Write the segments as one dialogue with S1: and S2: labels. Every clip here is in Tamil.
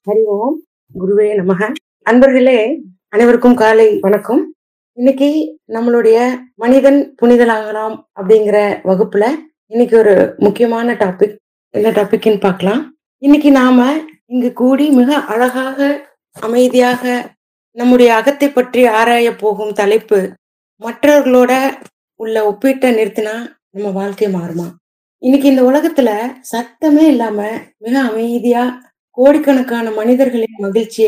S1: ஹரி ஓம் குருவே நமக அன்பர்களே அனைவருக்கும் காலை வணக்கம் இன்னைக்கு நம்மளுடைய மனிதன் புனிதலாகலாம் அப்படிங்கிற வகுப்புல இன்னைக்கு ஒரு முக்கியமான டாபிக் என்ன டாபிக்னு பார்க்கலாம் இன்னைக்கு நாம இங்கு கூடி மிக அழகாக அமைதியாக நம்முடைய அகத்தை பற்றி ஆராய போகும் தலைப்பு மற்றவர்களோட உள்ள ஒப்பீட்டை நிறுத்தினா நம்ம வாழ்க்கை மாறுமா இன்னைக்கு இந்த உலகத்துல சத்தமே இல்லாம மிக அமைதியா கோடிக்கணக்கான மனிதர்களின் மகிழ்ச்சிய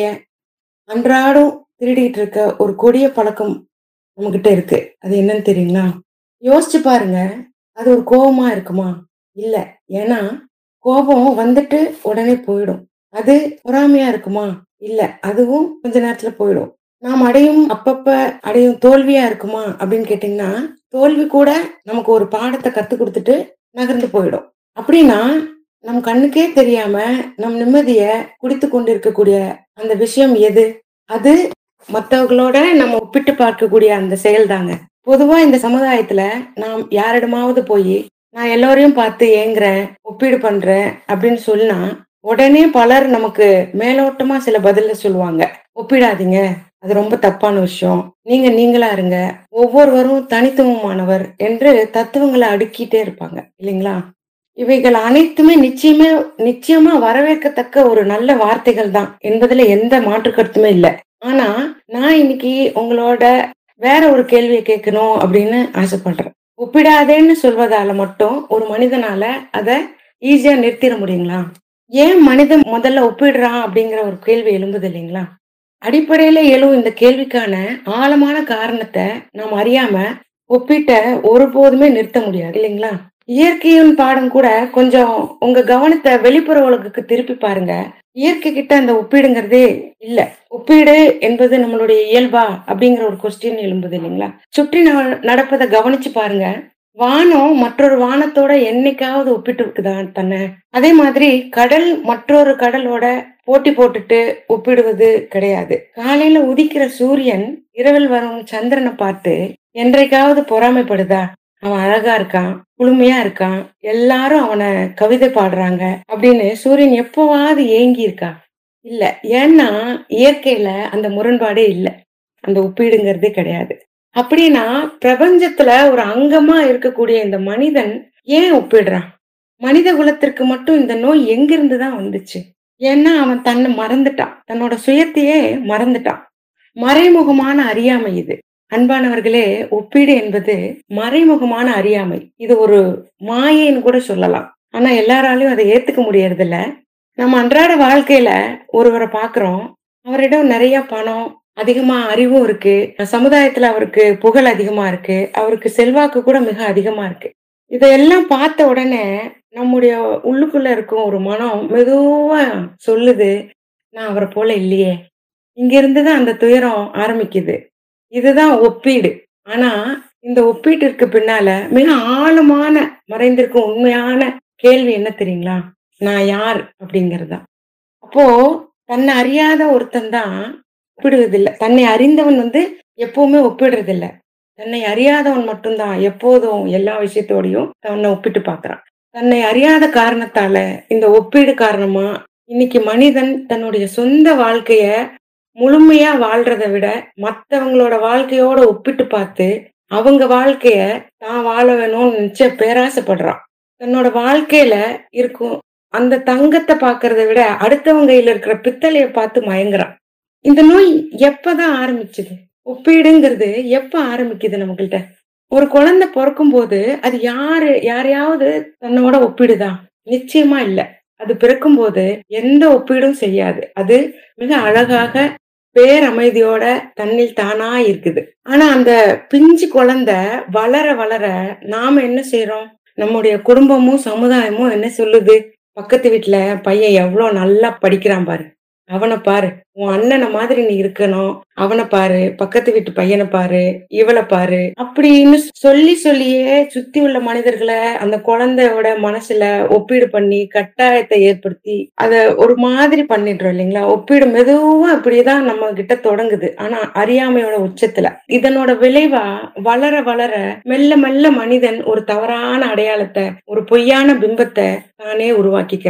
S1: அன்றாடம் திருடிட்டு இருக்க ஒரு கொடிய பழக்கம் நம்ம கிட்ட இருக்கு அது என்னன்னு தெரியுங்களா யோசிச்சு பாருங்க அது ஒரு கோபமா இருக்குமா இல்ல ஏன்னா கோபம் வந்துட்டு உடனே போயிடும் அது பொறாமையா இருக்குமா இல்ல அதுவும் கொஞ்ச நேரத்துல போயிடும் நாம் அடையும் அப்பப்ப அடையும் தோல்வியா இருக்குமா அப்படின்னு கேட்டீங்கன்னா தோல்வி கூட நமக்கு ஒரு பாடத்தை கத்து கொடுத்துட்டு நகர்ந்து போயிடும் அப்படின்னா நம் கண்ணுக்கே தெரியாம நம் நிம்மதிய குடித்து கொண்டு இருக்கக்கூடிய அந்த விஷயம் எது அது மற்றவர்களோட நம்ம ஒப்பிட்டு பார்க்கக்கூடிய அந்த செயல் தாங்க பொதுவா இந்த சமுதாயத்துல நாம் யாரிடமாவது போய் நான் எல்லோரையும் பார்த்து ஏங்குறேன் ஒப்பீடு பண்றேன் அப்படின்னு சொன்னா உடனே பலர் நமக்கு மேலோட்டமா சில பதில சொல்லுவாங்க ஒப்பிடாதீங்க அது ரொம்ப தப்பான விஷயம் நீங்க நீங்களா இருங்க ஒவ்வொருவரும் தனித்துவமானவர் என்று தத்துவங்களை அடுக்கிட்டே இருப்பாங்க இல்லைங்களா இவைகள் அனைத்துமே நிச்சயமே நிச்சயமா வரவேற்கத்தக்க ஒரு நல்ல வார்த்தைகள் தான் என்பதுல எந்த மாற்று கருத்துமே இல்லை ஆனா நான் இன்னைக்கு உங்களோட வேற ஒரு கேள்வியை கேட்கணும் அப்படின்னு ஆசைப்படுறேன் ஒப்பிடாதேன்னு சொல்வதால மட்டும் ஒரு மனிதனால அத ஈஸியா நிறுத்திட முடியுங்களா ஏன் மனிதன் முதல்ல ஒப்பிடுறான் அப்படிங்கிற ஒரு கேள்வி எழும்புது இல்லைங்களா அடிப்படையில எழும் இந்த கேள்விக்கான ஆழமான காரணத்தை நாம் அறியாம ஒப்பிட்ட ஒருபோதுமே நிறுத்த முடியாது இல்லைங்களா இயற்கையின் பாடம் கூட கொஞ்சம் உங்க கவனத்தை வெளிப்புற உலகுக்கு திருப்பி பாருங்க இயற்கை கிட்ட அந்த ஒப்பீடுங்கிறதே இல்ல ஒப்பீடு என்பது நம்மளுடைய இயல்பா அப்படிங்கிற ஒரு கொஸ்டின் எழும்புது இல்லைங்களா சுற்றி நடப்பதை கவனிச்சு பாருங்க வானம் மற்றொரு வானத்தோட என்னைக்காவது ஒப்பிட்டு இருக்குதா தன்னை அதே மாதிரி கடல் மற்றொரு கடலோட போட்டி போட்டுட்டு ஒப்பிடுவது கிடையாது காலையில உதிக்கிற சூரியன் இரவில் வரும் சந்திரனை பார்த்து என்றைக்காவது பொறாமைப்படுதா அவன் அழகா இருக்கான் குளுமையா இருக்கான் எல்லாரும் அவனை கவிதை பாடுறாங்க அப்படின்னு சூரியன் எப்பவாவது ஏங்கி இருக்கா இல்ல ஏன்னா இயற்கையில அந்த முரண்பாடே இல்லை அந்த ஒப்பீடுங்கிறதே கிடையாது அப்படின்னா பிரபஞ்சத்துல ஒரு அங்கமா இருக்கக்கூடிய இந்த மனிதன் ஏன் ஒப்பிடுறான் மனித குலத்திற்கு மட்டும் இந்த நோய் எங்கிருந்து தான் வந்துச்சு ஏன்னா அவன் தன்னை மறந்துட்டான் தன்னோட சுயத்தையே மறந்துட்டான் மறைமுகமான அறியாமை இது அன்பானவர்களே ஒப்பீடு என்பது மறைமுகமான அறியாமை இது ஒரு மாயைன்னு கூட சொல்லலாம் ஆனா எல்லாராலையும் அதை ஏத்துக்க முடியறது இல்ல நம்ம அன்றாட வாழ்க்கையில ஒருவரை பாக்குறோம் அவரிடம் நிறைய பணம் அதிகமா அறிவும் இருக்கு சமுதாயத்துல அவருக்கு புகழ் அதிகமா இருக்கு அவருக்கு செல்வாக்கு கூட மிக அதிகமா இருக்கு இதையெல்லாம் பார்த்த உடனே நம்முடைய உள்ளுக்குள்ள இருக்கும் ஒரு மனம் மெதுவா சொல்லுது நான் அவரை போல இல்லையே இங்க இருந்துதான் அந்த துயரம் ஆரம்பிக்குது இதுதான் ஒப்பீடு ஆனா இந்த ஒப்பீட்டிற்கு பின்னால மிக ஆழமான மறைந்திருக்கும் உண்மையான கேள்வி என்ன தெரியுங்களா நான் யார் அப்படிங்கறதா அப்போ தன்னை அறியாத ஒருத்தன் தான் ஒப்பிடுவதில்லை தன்னை அறிந்தவன் வந்து எப்பவுமே ஒப்பிடுறதில்ல தன்னை அறியாதவன் மட்டும்தான் எப்போதும் எல்லா விஷயத்தோடையும் தன்னை ஒப்பிட்டு பாக்குறான் தன்னை அறியாத காரணத்தால இந்த ஒப்பீடு காரணமா இன்னைக்கு மனிதன் தன்னுடைய சொந்த வாழ்க்கைய முழுமையா வாழ்றதை விட மத்தவங்களோட வாழ்க்கையோட ஒப்பிட்டு பார்த்து அவங்க வாழ்க்கைய தான் வாழ வேணும்னு நினைச்ச பேராசைப்படுறான் தன்னோட வாழ்க்கையில இருக்கும் அந்த தங்கத்தை பாக்குறத விட அடுத்தவங்க கையில இருக்கிற பித்தளைய பார்த்து மயங்குறான் இந்த நோய் எப்பதான் ஆரம்பிச்சுது ஒப்பீடுங்கிறது எப்ப ஆரம்பிக்குது நம்மகிட்ட ஒரு குழந்தை பிறக்கும் போது அது யாரு யாரையாவது தன்னோட ஒப்பிடுதா நிச்சயமா இல்ல அது பிறக்கும் போது எந்த ஒப்பீடும் செய்யாது அது மிக அழகாக பேரமைதியோட தண்ணில் தானா இருக்குது ஆனா அந்த பிஞ்சு குழந்தை வளர வளர நாம என்ன செய்யறோம் நம்முடைய குடும்பமும் சமுதாயமும் என்ன சொல்லுது பக்கத்து வீட்டுல பையன் எவ்வளவு நல்லா படிக்கிறான் பாரு அவனை பாரு உன் அண்ணனை மாதிரி நீ இருக்கணும் அவனை பாரு பக்கத்து வீட்டு பையனை பாரு இவளை பாரு அப்படின்னு சொல்லி சொல்லியே சுத்தி உள்ள மனிதர்களை அந்த குழந்தையோட மனசுல ஒப்பீடு பண்ணி கட்டாயத்தை ஏற்படுத்தி அத ஒரு மாதிரி பண்ணிடுறோம் இல்லைங்களா ஒப்பீடு மெதுவா இப்படிதான் நம்ம கிட்ட தொடங்குது ஆனா அறியாமையோட உச்சத்துல இதனோட விளைவா வளர வளர மெல்ல மெல்ல மனிதன் ஒரு தவறான அடையாளத்தை ஒரு பொய்யான பிம்பத்தை தானே உருவாக்கிக்கிறான்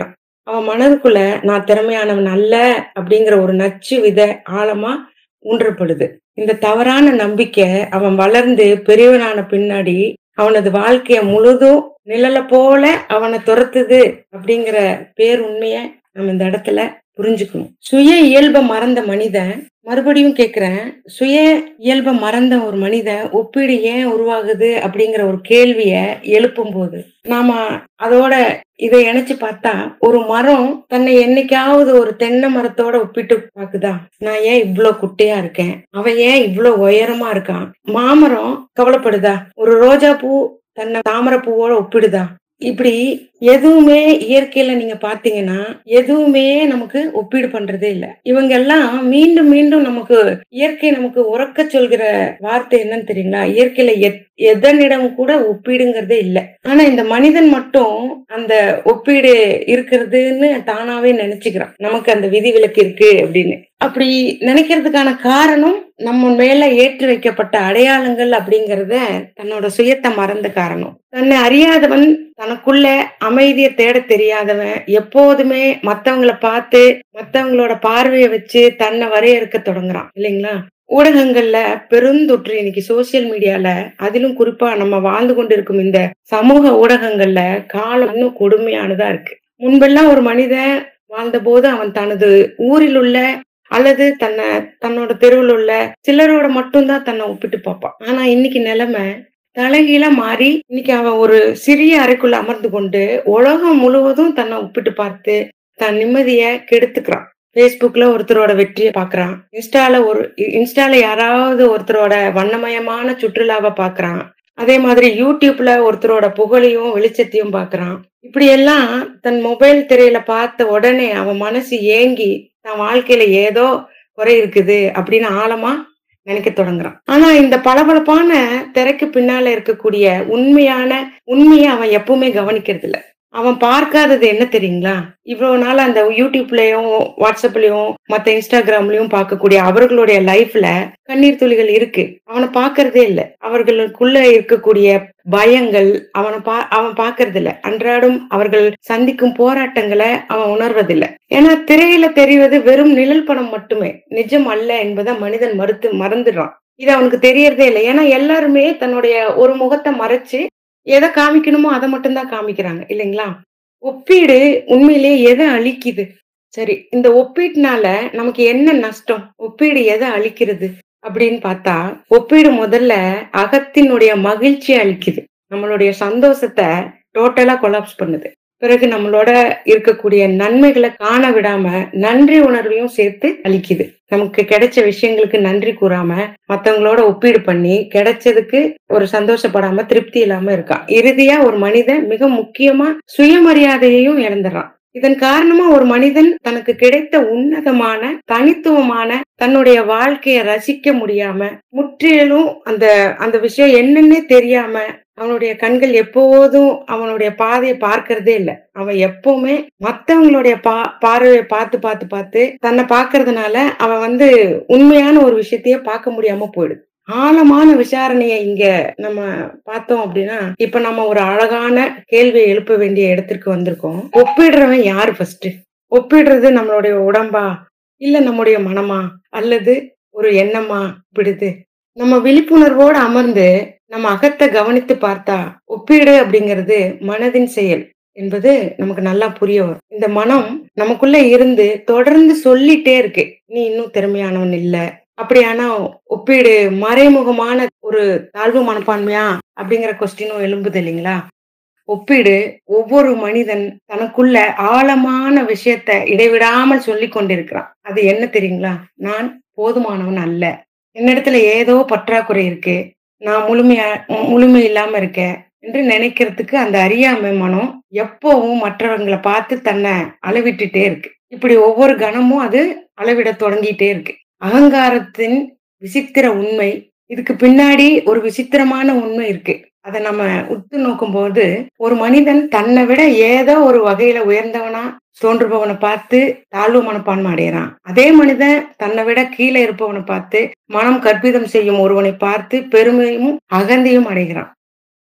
S1: அவன் மனதுக்குள்ள நான் திறமையானவன் அல்ல அப்படிங்கிற ஒரு நச்சு வித ஆழமா ஊன்றப்படுது இந்த தவறான நம்பிக்கை அவன் வளர்ந்து பெரியவனான பின்னாடி அவனது வாழ்க்கைய முழுதும் நிழல போல அவனை துரத்துது அப்படிங்கிற பேருண்மைய நம்ம இந்த இடத்துல புரிஞ்சுக்கணும் சுய இயல்பை மறந்த மனிதன் மறுபடியும் கேக்குறேன் சுய இயல்பை மறந்த ஒரு மனிதன் ஒப்பீடு ஏன் உருவாகுது அப்படிங்கிற ஒரு கேள்விய எழுப்பும் போது நாம அதோட இதை இணைச்சு பார்த்தா ஒரு மரம் தன்னை என்னைக்காவது ஒரு தென்னை மரத்தோட ஒப்பிட்டு பாக்குதா நான் ஏன் இவ்ளோ குட்டையா இருக்கேன் அவன் ஏன் இவ்ளோ உயரமா இருக்கான் மாமரம் கவலைப்படுதா ஒரு ரோஜா பூ தன்னை தாமரை பூவோட ஒப்பிடுதா இப்படி எதுவுமே இயற்கையில நீங்க பாத்தீங்கன்னா எதுவுமே நமக்கு ஒப்பீடு பண்றதே இல்ல இவங்க எல்லாம் மீண்டும் மீண்டும் நமக்கு இயற்கை நமக்கு உறக்க சொல்கிற வார்த்தை என்னன்னு தெரியுங்களா இயற்கையில எத்- எதனிடம் கூட ஒப்பீடுங்கிறதே இல்ல ஆனா இந்த மனிதன் மட்டும் அந்த ஒப்பீடு இருக்கிறதுன்னு தானாவே நினைச்சுக்கிறான் நமக்கு அந்த விதிவிலக்கு இருக்கு அப்படின்னு அப்படி நினைக்கிறதுக்கான காரணம் நம்ம மேல ஏற்றி வைக்கப்பட்ட அடையாளங்கள் அப்படிங்கறத தன்னோட சுயத்தை மறந்த காரணம் தன்னை அறியாதவன் தனக்குள்ள அமைதியை தேட தெரியாதவன் எப்போதுமே மத்தவங்கள பார்த்து மத்தவங்களோட பார்வையை வச்சு தன்னை வரையறுக்க தொடங்குறான் இல்லைங்களா ஊடகங்கள்ல பெருந்தொற்று இன்னைக்கு சோசியல் மீடியால அதிலும் குறிப்பா நம்ம வாழ்ந்து கொண்டிருக்கும் இந்த சமூக ஊடகங்கள்ல காலம் இன்னும் கொடுமையானதா இருக்கு முன்பெல்லாம் ஒரு மனிதன் வாழ்ந்தபோது அவன் தனது ஊரில் உள்ள அல்லது தன்னை தன்னோட தெருவில் உள்ள சிலரோட மட்டும்தான் தன்னை ஒப்பிட்டு பார்ப்பான் ஆனா இன்னைக்கு நிலைமை தலைகீழா மாறி இன்னைக்கு அவன் ஒரு சிறிய அறைக்குள்ள அமர்ந்து கொண்டு உலகம் முழுவதும் தன்னை ஒப்பிட்டு பார்த்து தன் நிம்மதிய கெடுத்துக்கிறான் Facebookல ஒருத்தரோட வெற்றியை பாக்குறான் இன்ஸ்டால ஒரு இன்ஸ்டால யாராவது ஒருத்தரோட வண்ணமயமான சுற்றுலாவை பாக்குறான் அதே மாதிரி யூடியூப்ல ஒருத்தரோட புகழையும் வெளிச்சத்தையும் பாக்குறான் இப்படி எல்லாம் தன் மொபைல் திரையில பார்த்த உடனே அவன் மனசு ஏங்கி தன் வாழ்க்கையில ஏதோ குறை இருக்குது அப்படின்னு ஆழமா நினைக்க தொடங்குறான் ஆனா இந்த பளபளப்பான திரைக்கு பின்னால இருக்கக்கூடிய உண்மையான உண்மையை அவன் எப்பவுமே கவனிக்கிறது இல்ல அவன் பார்க்காதது என்ன தெரியுங்களா இவ்வளவு நாள் அந்த யூடியூப்லயும் வாட்ஸ்அப்லயும் மத்த இன்ஸ்டாகிராம்லயும் பார்க்கக்கூடிய அவர்களுடைய லைஃப்ல கண்ணீர் துளிகள் இருக்கு அவனை பார்க்கறதே இல்ல அவர்களுக்குள்ள இருக்கக்கூடிய பயங்கள் அவனை பா அவன் பார்க்கறது இல்ல அன்றாடம் அவர்கள் சந்திக்கும் போராட்டங்களை அவன் உணர்வதில்லை ஏன்னா திரையில தெரிவது வெறும் நிழல் படம் மட்டுமே நிஜம் அல்ல என்பதை மனிதன் மறுத்து மறந்துடுறான் இது அவனுக்கு தெரியறதே இல்லை ஏன்னா எல்லாருமே தன்னுடைய ஒரு முகத்தை மறைச்சு எதை காமிக்கணுமோ அதை மட்டும்தான் காமிக்கிறாங்க இல்லைங்களா ஒப்பீடு உண்மையிலேயே எதை அழிக்குது சரி இந்த ஒப்பீட்டுனால நமக்கு என்ன நஷ்டம் ஒப்பீடு எதை அழிக்கிறது அப்படின்னு பார்த்தா ஒப்பீடு முதல்ல அகத்தினுடைய மகிழ்ச்சியை அளிக்குது நம்மளுடைய சந்தோஷத்தை டோட்டலா கொலாப்ஸ் பண்ணுது பிறகு நம்மளோட இருக்கக்கூடிய நன்மைகளை காண விடாம நன்றி உணர்வையும் சேர்த்து அளிக்குது நமக்கு கிடைச்ச விஷயங்களுக்கு நன்றி கூறாம மத்தவங்களோட ஒப்பீடு பண்ணி கிடைச்சதுக்கு ஒரு சந்தோஷப்படாம திருப்தி இல்லாம இருக்கான் இறுதியா ஒரு மனிதன் மிக முக்கியமா சுயமரியாதையையும் இழந்துடுறான் இதன் காரணமா ஒரு மனிதன் தனக்கு கிடைத்த உன்னதமான தனித்துவமான தன்னுடைய வாழ்க்கைய ரசிக்க முடியாம முற்றிலும் அந்த அந்த விஷயம் என்னன்னே தெரியாம அவனுடைய கண்கள் எப்போதும் அவனுடைய பாதையை பார்க்கறதே இல்ல அவன் எப்பவுமே மத்தவங்களுடைய பா பார்வையை பார்த்து பார்த்து பார்த்து தன்னை பார்க்கறதுனால அவன் வந்து உண்மையான ஒரு விஷயத்தையே பார்க்க முடியாம போயிடுது ஆழமான விசாரணையை இங்க நம்ம பார்த்தோம் அப்படின்னா இப்ப நம்ம ஒரு அழகான கேள்வியை எழுப்ப வேண்டிய இடத்திற்கு வந்திருக்கோம் ஒப்பிடுறவன் யாரு ஃபர்ஸ்ட் ஒப்பிடுறது நம்மளுடைய உடம்பா இல்ல நம்முடைய மனமா அல்லது ஒரு எண்ணமா பிடிது நம்ம விழிப்புணர்வோடு அமர்ந்து நம்ம அகத்தை கவனித்து பார்த்தா ஒப்பீடு அப்படிங்கிறது மனதின் செயல் என்பது நமக்கு நல்லா புரிய வரும் இந்த மனம் நமக்குள்ள இருந்து தொடர்ந்து சொல்லிட்டே இருக்கு நீ இன்னும் திறமையானவன் இல்ல அப்படியானா ஒப்பீடு மறைமுகமான ஒரு தாழ்வு மனப்பான்மையா அப்படிங்கிற கொஸ்டினும் எழும்புது இல்லைங்களா ஒப்பீடு ஒவ்வொரு மனிதன் தனக்குள்ள ஆழமான விஷயத்த இடைவிடாமல் சொல்லி கொண்டிருக்கிறான் அது என்ன தெரியுங்களா நான் போதுமானவன் அல்ல என்னிடத்துல ஏதோ பற்றாக்குறை இருக்கு நான் முழுமையா முழுமை இல்லாம இருக்கேன் என்று நினைக்கிறதுக்கு அந்த அறியாமை மனம் எப்பவும் மற்றவங்களை பார்த்து தன்னை அளவிட்டுட்டே இருக்கு இப்படி ஒவ்வொரு கணமும் அது அளவிட தொடங்கிட்டே இருக்கு அகங்காரத்தின் விசித்திர உண்மை இதுக்கு பின்னாடி ஒரு விசித்திரமான உண்மை இருக்கு அதை நம்ம உத்து நோக்கும் போது ஒரு மனிதன் தன்னை விட ஏதோ ஒரு வகையில உயர்ந்தவனா தோன்றுபவனை பார்த்து தாழ்வு மனப்பான்மை அடைகிறான் அதே மனிதன் தன்னை விட கீழே இருப்பவனை பார்த்து மனம் கற்பிதம் செய்யும் ஒருவனை பார்த்து பெருமையும் அகந்தையும் அடைகிறான்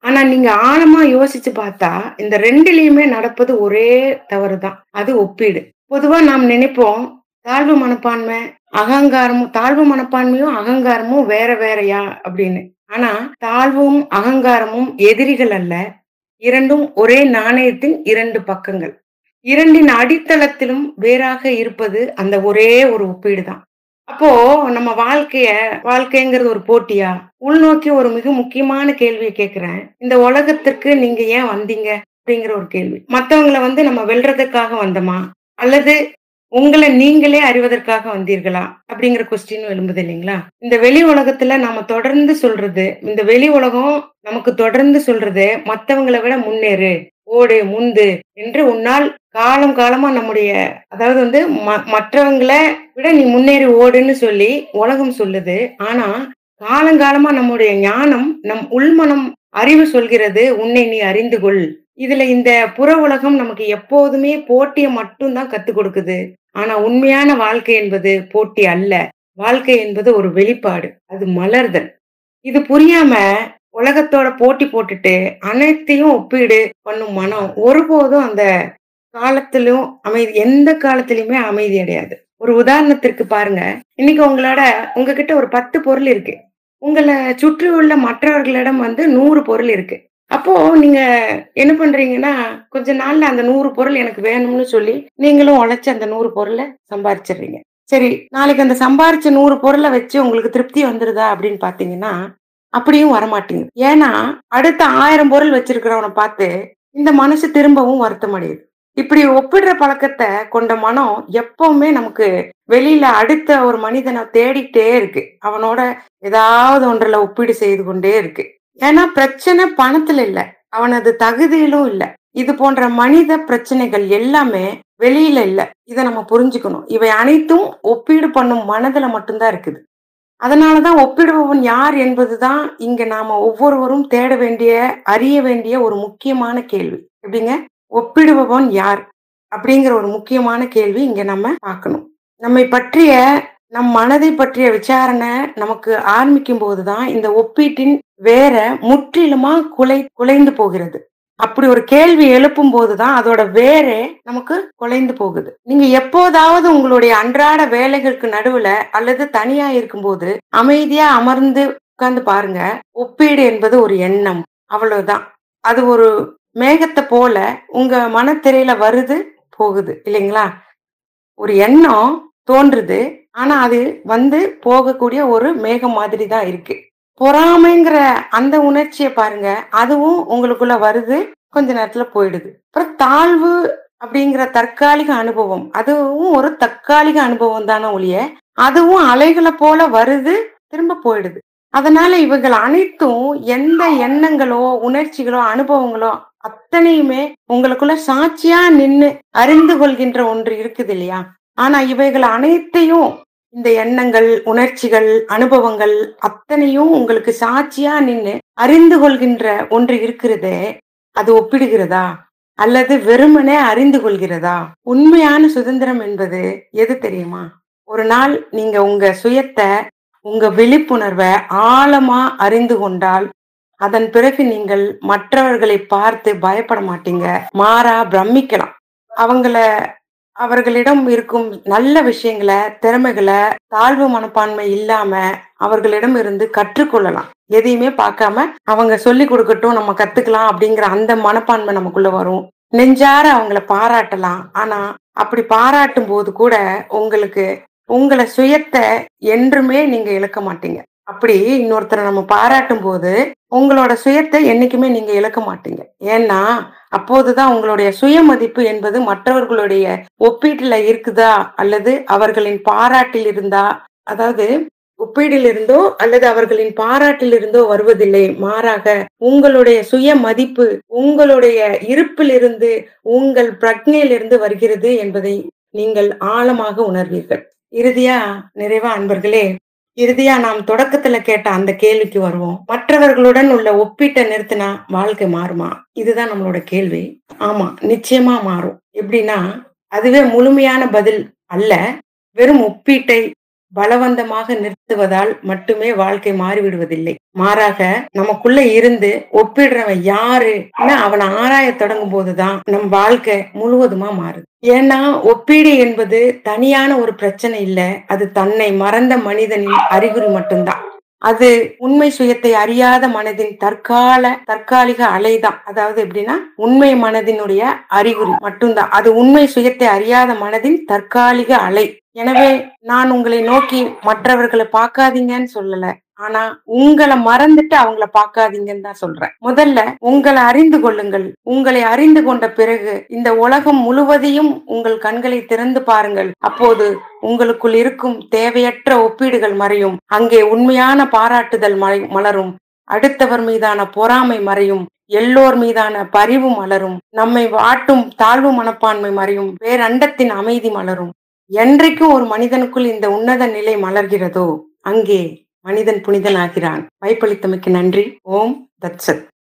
S1: ஆனா நீங்க ஆழமா யோசிச்சு பார்த்தா இந்த ரெண்டுலயுமே நடப்பது ஒரே தவறுதான் அது ஒப்பீடு பொதுவா நாம் நினைப்போம் தாழ்வு மனப்பான்மை அகங்காரமும் தாழ்வு மனப்பான்மையும் அகங்காரமும் வேற வேறயா அப்படின்னு ஆனா தாழ்வும் அகங்காரமும் எதிரிகள் அல்ல இரண்டும் ஒரே நாணயத்தின் இரண்டு பக்கங்கள் இரண்டின் அடித்தளத்திலும் வேறாக இருப்பது அந்த ஒரே ஒரு ஒப்பீடு தான் அப்போ நம்ம வாழ்க்கைய வாழ்க்கைங்கிறது ஒரு போட்டியா உள்நோக்கி ஒரு மிக முக்கியமான கேள்வியை கேட்கிறேன் இந்த உலகத்திற்கு நீங்க ஏன் வந்தீங்க அப்படிங்கிற ஒரு கேள்வி மத்தவங்களை வந்து நம்ம வெல்றதுக்காக வந்தோமா அல்லது உங்களை நீங்களே அறிவதற்காக வந்தீர்களா அப்படிங்கிற கொஸ்டின் எழும்புது இல்லைங்களா இந்த வெளி உலகத்துல நாம தொடர்ந்து சொல்றது இந்த வெளி உலகம் நமக்கு தொடர்ந்து சொல்றது மத்தவங்களை விட முன்னேறு ஓடு முந்து என்று உன்னால் காலம் காலமா நம்முடைய அதாவது வந்து மற்றவங்களை விட நீ முன்னேறி ஓடுன்னு சொல்லி உலகம் சொல்லுது ஆனா காலங்காலமா நம்முடைய ஞானம் நம் உள்மனம் அறிவு சொல்கிறது உன்னை நீ அறிந்து கொள் இதுல இந்த புற உலகம் நமக்கு எப்போதுமே போட்டியை மட்டும்தான் கத்துக் கொடுக்குது ஆனா உண்மையான வாழ்க்கை என்பது போட்டி அல்ல வாழ்க்கை என்பது ஒரு வெளிப்பாடு அது மலர்தல் இது புரியாம உலகத்தோட போட்டி போட்டுட்டு அனைத்தையும் ஒப்பீடு பண்ணும் மனம் ஒருபோதும் அந்த காலத்திலும் அமைதி எந்த காலத்திலயுமே அமைதி அடையாது ஒரு உதாரணத்திற்கு பாருங்க இன்னைக்கு உங்களோட உங்ககிட்ட ஒரு பத்து பொருள் இருக்கு உங்களை சுற்றி உள்ள மற்றவர்களிடம் வந்து நூறு பொருள் இருக்கு அப்போ நீங்க என்ன பண்றீங்கன்னா கொஞ்ச நாள்ல அந்த நூறு பொருள் எனக்கு வேணும்னு சொல்லி நீங்களும் உழைச்சு அந்த நூறு பொருளை சம்பாரிச்சிடுறீங்க சரி நாளைக்கு அந்த சம்பாரிச்ச நூறு பொருளை வச்சு உங்களுக்கு திருப்தி வந்துருதா அப்படின்னு பாத்தீங்கன்னா அப்படியும் வரமாட்டேங்குது ஏன்னா அடுத்த ஆயிரம் பொருள் வச்சிருக்கிறவனை பார்த்து இந்த மனசு திரும்பவும் வருத்தம் அடையுது இப்படி ஒப்பிடுற பழக்கத்தை கொண்ட மனம் எப்பவுமே நமக்கு வெளியில அடுத்த ஒரு மனிதனை தேடிட்டே இருக்கு அவனோட ஏதாவது ஒன்றுல ஒப்பீடு செய்து கொண்டே இருக்கு ஏன்னா பிரச்சனை பணத்துல இல்ல அவனது தகுதியிலும் இல்ல இது போன்ற மனித பிரச்சனைகள் எல்லாமே வெளியில இல்ல இதை நம்ம புரிஞ்சுக்கணும் இவை அனைத்தும் ஒப்பீடு பண்ணும் மனதுல மட்டும்தான் இருக்குது அதனாலதான் ஒப்பிடுபவன் யார் என்பதுதான் இங்க நாம ஒவ்வொருவரும் தேட வேண்டிய அறிய வேண்டிய ஒரு முக்கியமான கேள்வி எப்படிங்க ஒப்பிடுபவன் யார் அப்படிங்கிற ஒரு முக்கியமான கேள்வி இங்க நம்ம பார்க்கணும் நம்மை பற்றிய நம் மனதை பற்றிய விசாரணை நமக்கு ஆரம்பிக்கும் போதுதான் இந்த ஒப்பீட்டின் வேற முற்றிலுமா குலை குலைந்து போகிறது அப்படி ஒரு கேள்வி எழுப்பும் போதுதான் அதோட வேரே நமக்கு குலைந்து போகுது நீங்க எப்போதாவது உங்களுடைய அன்றாட வேலைகளுக்கு நடுவுல அல்லது தனியா இருக்கும்போது அமைதியா அமர்ந்து உட்கார்ந்து பாருங்க ஒப்பீடு என்பது ஒரு எண்ணம் அவ்வளவுதான் அது ஒரு மேகத்தை போல உங்க மனத்திரையில வருது போகுது இல்லைங்களா ஒரு எண்ணம் தோன்றுது ஆனா அது வந்து போகக்கூடிய ஒரு மேகம் மாதிரி தான் இருக்கு பொறாமைங்கிற அந்த உணர்ச்சியை பாருங்க அதுவும் உங்களுக்குள்ள வருது கொஞ்ச நேரத்துல போயிடுது அப்புறம் தாழ்வு அப்படிங்கிற தற்காலிக அனுபவம் அதுவும் ஒரு தற்காலிக அனுபவம் தானே ஒழிய அதுவும் அலைகளை போல வருது திரும்ப போயிடுது அதனால இவைகள் அனைத்தும் எந்த எண்ணங்களோ உணர்ச்சிகளோ அனுபவங்களோ அத்தனையுமே உங்களுக்குள்ள சாட்சியா நின்னு அறிந்து கொள்கின்ற ஒன்று இருக்குது இல்லையா ஆனா இவைகள் அனைத்தையும் இந்த எண்ணங்கள் உணர்ச்சிகள் அனுபவங்கள் அத்தனையும் உங்களுக்கு சாட்சியா நின்னு அறிந்து கொள்கின்ற ஒன்று இருக்கிறதே அது ஒப்பிடுகிறதா அல்லது வெறுமனே அறிந்து கொள்கிறதா உண்மையான சுதந்திரம் என்பது எது தெரியுமா ஒரு நாள் நீங்க உங்க சுயத்தை உங்க விழிப்புணர்வை ஆழமா அறிந்து கொண்டால் அதன் பிறகு நீங்கள் மற்றவர்களை பார்த்து பயப்பட மாட்டீங்க மாறா பிரமிக்கலாம் அவங்கள அவர்களிடம் இருக்கும் நல்ல விஷயங்களை திறமைகளை தாழ்வு மனப்பான்மை இல்லாம அவர்களிடம் இருந்து கற்றுக்கொள்ளலாம் எதையுமே பார்க்காம அவங்க சொல்லி கொடுக்கட்டும் நம்ம கத்துக்கலாம் அப்படிங்கிற அந்த மனப்பான்மை நமக்குள்ள வரும் நெஞ்சார அவங்கள பாராட்டலாம் ஆனா அப்படி பாராட்டும் போது கூட உங்களுக்கு உங்களை சுயத்தை என்றுமே நீங்க இழக்க மாட்டீங்க அப்படி இன்னொருத்தரை நம்ம பாராட்டும் போது உங்களோட சுயத்தை என்னைக்குமே நீங்க இழக்க மாட்டீங்க ஏன்னா அப்போதுதான் உங்களுடைய சுய மதிப்பு என்பது மற்றவர்களுடைய ஒப்பீட்டுல இருக்குதா அல்லது அவர்களின் பாராட்டில் இருந்தா அதாவது ஒப்பீடில் இருந்தோ அல்லது அவர்களின் பாராட்டில் இருந்தோ வருவதில்லை மாறாக உங்களுடைய சுய மதிப்பு உங்களுடைய இருப்பிலிருந்து உங்கள் பிரக்னையிலிருந்து வருகிறது என்பதை நீங்கள் ஆழமாக உணர்வீர்கள் இறுதியா நிறைவா அன்பர்களே இறுதியா நாம் தொடக்கத்துல கேட்ட அந்த கேள்விக்கு வருவோம் மற்றவர்களுடன் உள்ள ஒப்பீட்டை நிறுத்தினா வாழ்க்கை மாறுமா இதுதான் நம்மளோட கேள்வி ஆமா நிச்சயமா மாறும் எப்படின்னா அதுவே முழுமையான பதில் அல்ல வெறும் ஒப்பீட்டை பலவந்தமாக நிறுத்துவதால் மட்டுமே வாழ்க்கை மாறிவிடுவதில்லை மாறாக நமக்குள்ள இருந்து ஒப்பிடுறவன் யாரு அவனை ஆராய தொடங்கும் போதுதான் நம் வாழ்க்கை முழுவதுமா மாறுது ஏன்னா ஒப்பீடு என்பது தனியான ஒரு பிரச்சனை இல்ல அது தன்னை மறந்த மனிதனின் அறிகுறி மட்டும்தான் அது உண்மை சுயத்தை அறியாத மனதின் தற்கால தற்காலிக அலைதான் அதாவது எப்படின்னா உண்மை மனதினுடைய அறிகுறி மட்டும்தான் அது உண்மை சுயத்தை அறியாத மனதின் தற்காலிக அலை எனவே நான் உங்களை நோக்கி மற்றவர்களை பார்க்காதீங்கன்னு சொல்லல ஆனா உங்களை மறந்துட்டு அவங்கள பார்க்காதீங்கன்னு தான் சொல்றேன் முதல்ல உங்களை அறிந்து கொள்ளுங்கள் உங்களை அறிந்து கொண்ட பிறகு இந்த உலகம் முழுவதையும் உங்கள் கண்களை திறந்து பாருங்கள் அப்போது உங்களுக்குள் இருக்கும் தேவையற்ற ஒப்பீடுகள் மறையும் அங்கே உண்மையான பாராட்டுதல் மலரும் அடுத்தவர் மீதான பொறாமை மறையும் எல்லோர் மீதான பரிவு மலரும் நம்மை வாட்டும் தாழ்வு மனப்பான்மை மறையும் பேரண்டத்தின் அமைதி மலரும் என்றைக்கும் ஒரு மனிதனுக்குள் இந்த உன்னத நிலை மலர்கிறதோ அங்கே மனிதன் புனிதனாகிறான் வாய்ப்பளித்தமைக்கு நன்றி ஓம் தத்சத்